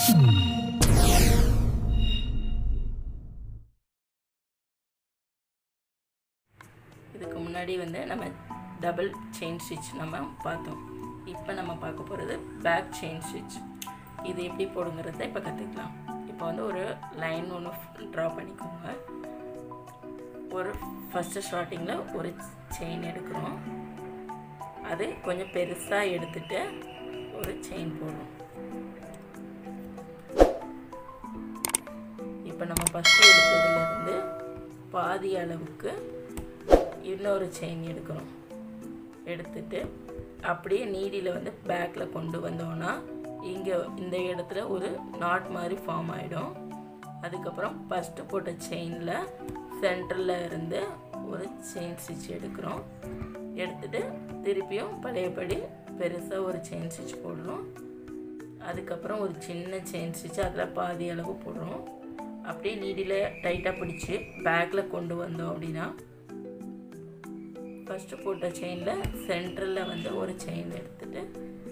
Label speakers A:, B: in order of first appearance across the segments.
A: இதுக்கு முன்னாடி வந்து நம்ம டபுள் செயின் ஸ்டிச் நம்ம பார்த்தோம் இப்போ நம்ம பார்க்க போகிறது பேக் செயின் ஸ்டிச் இது எப்படி போடுங்கிறத இப்போ கற்றுக்கலாம் இப்போ வந்து ஒரு லைன் ஒன்று ட்ரா பண்ணிக்கோங்க ஒரு ஃபஸ்ட்டு ஸ்டார்டிங்கில் ஒரு செயின் எடுக்கிறோம் அது கொஞ்சம் பெருசாக எடுத்துட்டு ஒரு செயின் போடுறோம் இப்போ நம்ம ஃபஸ்ட்டு எடுத்ததுலேருந்து பாதி அளவுக்கு இன்னொரு செயின் எடுக்கிறோம் எடுத்துட்டு அப்படியே நீடியில் வந்து பேக்கில் கொண்டு வந்தோன்னா இங்கே இந்த இடத்துல ஒரு நாட் மாதிரி ஃபார்ம் ஆகிடும் அதுக்கப்புறம் ஃபஸ்ட்டு போட்ட செயினில் சென்டரில் இருந்து ஒரு செயின் ஸ்டிச் எடுக்கிறோம் எடுத்துட்டு திருப்பியும் பழையபடி பெருசாக ஒரு செயின் ஸ்டிச் போடுறோம் அதுக்கப்புறம் ஒரு சின்ன செயின் ஸ்டிச் அதில் பாதி அளவு போடுறோம் அப்படியே நீடியில் டைட்டாக பிடிச்சி பேக்கில் கொண்டு வந்தோம் அப்படின்னா ஃபஸ்ட்டு போட்ட செயினில் சென்டரில் வந்து ஒரு செயின் எடுத்துட்டு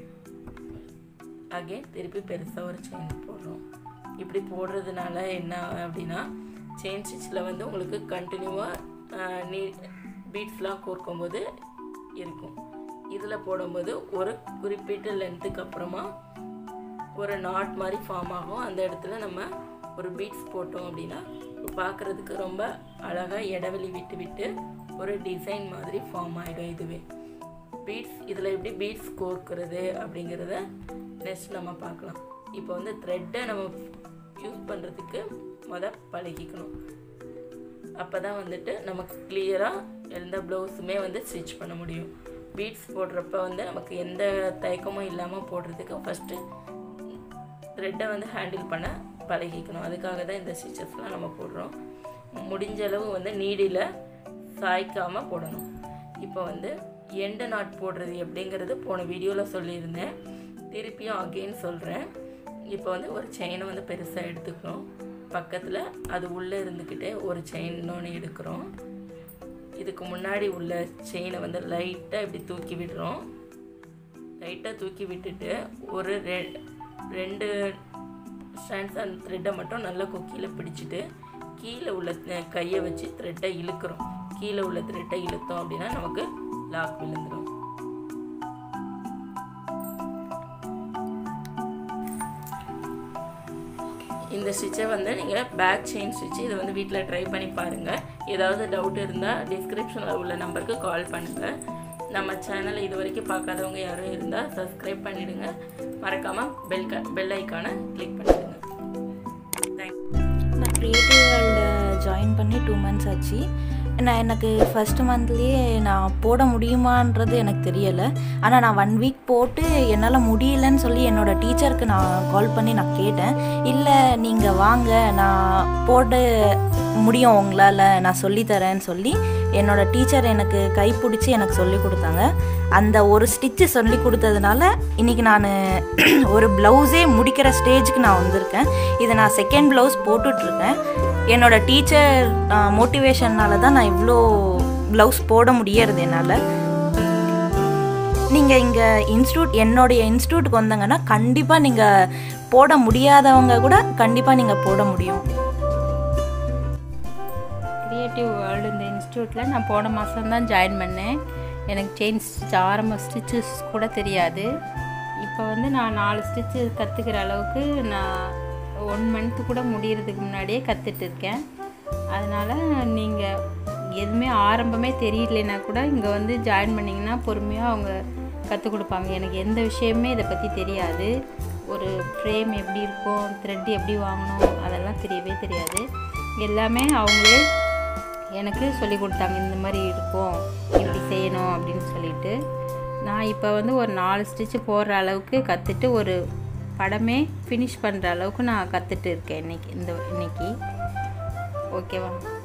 A: அகைன் திருப்பி பெருசாக ஒரு செயின் போடுறோம் இப்படி போடுறதுனால என்ன அப்படின்னா செயின் ஸ்டிச்சில் வந்து உங்களுக்கு கண்டினியூவாக நீ பீட்ஸ்லாம் கோர்க்கும்போது இருக்கும் இதில் போடும்போது ஒரு குறிப்பிட்ட லென்த்துக்கு அப்புறமா ஒரு நாட் மாதிரி ஃபார்ம் ஆகும் அந்த இடத்துல நம்ம ஒரு பீட்ஸ் போட்டோம் அப்படின்னா பார்க்குறதுக்கு ரொம்ப அழகாக இடைவெளி விட்டு விட்டு ஒரு டிசைன் மாதிரி ஃபார்ம் ஆகிடும் இதுவே பீட்ஸ் இதில் எப்படி பீட்ஸ் கோர்க்கிறது அப்படிங்கிறத நெக்ஸ்ட் நம்ம பார்க்கலாம் இப்போ வந்து த்ரெட்டை நம்ம யூஸ் பண்ணுறதுக்கு முத பழகிக்கணும் அப்போ தான் வந்துட்டு நமக்கு கிளியராக எந்த ப்ளவுஸுமே வந்து ஸ்டிச் பண்ண முடியும் பீட்ஸ் போடுறப்ப வந்து நமக்கு எந்த தயக்கமும் இல்லாமல் போடுறதுக்கு ஃபஸ்ட்டு த்ரெட்டை வந்து ஹேண்டில் பண்ண பழகிக்கணும் அதுக்காக தான் இந்த ஸ்டிச்சஸ்லாம் நம்ம போடுறோம் முடிஞ்ச அளவு வந்து நீடியில் சாய்க்காமல் போடணும் இப்போ வந்து எண்டு நாட் போடுறது எப்படிங்கிறது போன வீடியோவில் சொல்லியிருந்தேன் திருப்பியும் அகெயின் சொல்கிறேன் இப்போ வந்து ஒரு செயினை வந்து பெருசாக எடுத்துக்கணும் பக்கத்தில் அது உள்ளே இருந்துக்கிட்டே ஒரு செயின் இன்னொன்று எடுக்கிறோம் இதுக்கு முன்னாடி உள்ள செயினை வந்து லைட்டாக இப்படி தூக்கி விடுறோம் லைட்டாக தூக்கி விட்டுட்டு ஒரு ரெ ரெண்டு ஸ்டாண்ட்ஸ் அந்த த்ரெட்டை மட்டும் நல்லா கொக்கியில் பிடிச்சிட்டு கீழே உள்ள கையை வச்சு த்ரெட்டை இழுக்கிறோம் கீழே உள்ள த்ரெட்டை இழுத்தோம் அப்படின்னா நமக்கு லாக் விழுந்துடும் இந்த ஸ்டிச்சை வந்து நீங்கள் பேக் செயின் ஸ்டிச்சு இதை வந்து வீட்டில் ட்ரை பண்ணி பாருங்கள் ஏதாவது டவுட் இருந்தால் டிஸ்கிரிப்ஷனில் உள்ள நம்பருக்கு கால் பண்ணுங்கள் நம்ம சேனலை இது வரைக்கும் பார்க்காதவங்க யாரும் இருந்தால் சப்ஸ்கிரைப் பண்ணிவிடுங்க மறக்காமல் பெல் க பெல் ஐக்கானை கிளிக் பண்ணிவிடுங்க தேங்க்
B: நான் க்ரியேட்டிவ் வேர்ல்டு ஜாயின் பண்ணி டூ மந்த்ஸ் ஆச்சு நான் எனக்கு ஃபஸ்ட்டு மந்த்லேயே நான் போட முடியுமான்றது எனக்கு தெரியலை ஆனால் நான் ஒன் வீக் போட்டு என்னால் முடியலன்னு சொல்லி என்னோடய டீச்சருக்கு நான் கால் பண்ணி நான் கேட்டேன் இல்லை நீங்கள் வாங்க நான் போட முடியும் உங்களால் நான் சொல்லித்தரேன்னு சொல்லி என்னோடய டீச்சர் எனக்கு கைப்பிடிச்சி எனக்கு சொல்லி கொடுத்தாங்க அந்த ஒரு ஸ்டிச்சு சொல்லி கொடுத்ததுனால இன்றைக்கி நான் ஒரு ப்ளவுஸே முடிக்கிற ஸ்டேஜுக்கு நான் வந்திருக்கேன் இதை நான் செகண்ட் ப்ளவுஸ் போட்டுட்ருக்கேன் என்னோடய டீச்சர் மோட்டிவேஷன்னால தான் நான் இவ்வளோ ப்ளவுஸ் போட முடியறது என்னால் நீங்கள் இங்கே இன்ஸ்டியூட் என்னுடைய இன்ஸ்டியூட்டுக்கு வந்தாங்கன்னா கண்டிப்பாக நீங்கள் போட முடியாதவங்க கூட கண்டிப்பாக நீங்கள் போட முடியும்
C: க்ரியேட்டிவ் வேர்ல்டு இந்த இன்ஸ்டியூட்டில் நான் போன மாதம் தான் ஜாயின் பண்ணேன் எனக்கு செயின் ஸ்டிச் ஆரம்ப ஸ்டிச்சஸ் கூட தெரியாது இப்போ வந்து நான் நாலு ஸ்டிச்சு கற்றுக்கிற அளவுக்கு நான் ஒன் மந்த்து கூட முடியறதுக்கு முன்னாடியே கற்றுட்டு இருக்கேன் அதனால் நீங்கள் எதுவுமே ஆரம்பமே தெரியலனா கூட இங்கே வந்து ஜாயின் பண்ணிங்கன்னா பொறுமையாக அவங்க கற்றுக் கொடுப்பாங்க எனக்கு எந்த விஷயமே இதை பற்றி தெரியாது ஒரு ஃப்ரேம் எப்படி இருக்கும் த்ரெட் எப்படி வாங்கணும் அதெல்லாம் தெரியவே தெரியாது எல்லாமே அவங்களே எனக்கு சொல்லி கொடுத்தாங்க இந்த மாதிரி இருக்கும் இப்படி செய்யணும் அப்படின்னு சொல்லிட்டு நான் இப்போ வந்து ஒரு நாலு ஸ்டிச்சு போடுற அளவுக்கு கற்றுட்டு ஒரு படமே ஃபினிஷ் பண்ணுற அளவுக்கு நான் கற்றுட்டு இருக்கேன் இன்னைக்கு இந்த இன்னைக்கு ஓகேவா